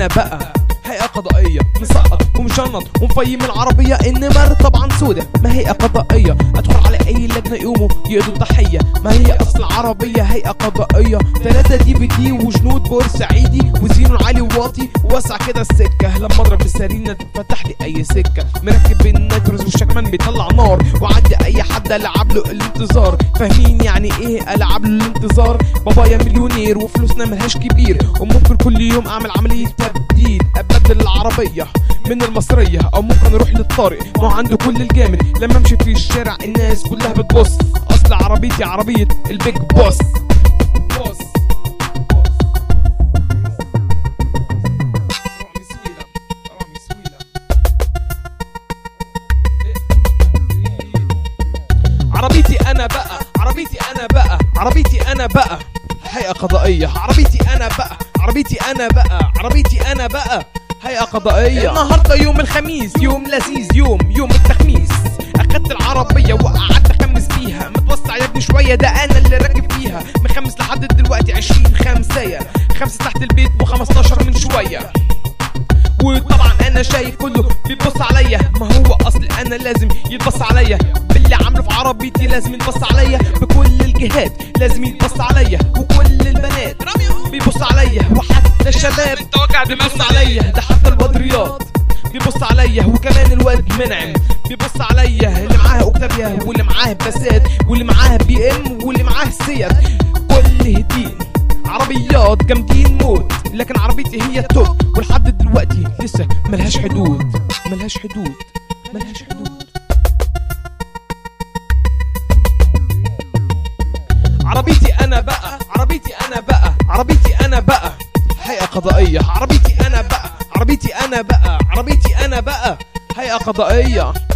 انا بقى هيئة قضائية مسقط ومشنط ومفيم العربية النمر طبعا سودة ما هيئة قضائية ادخل على اي لجنة يقوموا يقضوا الضحية ما هي اصل عربية هيئة قضائية ثلاثة دي في دي وجنود بورسعيدي وزينو عالي وواطي واسع كده السكة لما اضرب السرينة تفتح لي اي سكة مركب النيتروز والشكمان بيطلع نار وعدي اي حد العب له الانتظار فاهمين يعني ايه العب له الانتظار بابايا مليونير وفلوسنا ملهاش كبير وممكن كل يوم اعمل عملية تبديل ابدل العربية من المصرية او ممكن اروح للطارق ما هو عنده كل الجامد لما امشي في الشارع الناس كلها بتبص اصل عربيتي عربية البيج بوس بوس عربيتي انا بقى عربيتي انا بقى عربيتي انا بقى هيئة قضائية عربيتي انا بقى عربيتي انا بقى عربيتي انا بقى هيئة قضائية النهاردة يوم الخميس يوم لذيذ يوم يوم التخميس اخدت العربية وقعدت اخمس فيها متوسع يا ابني شوية ده انا اللي راكب فيها مخمس لحد دلوقتي عشرين خمسية خمسة تحت البيت وخمستاشر من شوية وطبعا انا شايف كله بيبص عليا ما هو اصل انا لازم يتبص عليا باللي عامله في عربيتي لازم يتبص عليا بكل الجهات لازم يتبص عليا وكل البنات بيبص عليا وحتى الشباب بيبص عليا ده حتى البدريات بيبص عليا وكمان الواد منعم بيبص عليا اللي معاه اوكتافيا واللي معاه باسات واللي معاه بي ام واللي معاه سيات كل هدين عربيات جامدين موت لكن عربيتي هي التوب ولحد دلوقتي لسه ملهاش حدود ملهاش حدود ملهاش حدود عربيتي انا بقى عربيتي انا بقى عربيتي انا بقى هيئة قضائية عربيتي انا بقى عربيتي انا بقى عربيتي انا بقى هيئة قضائية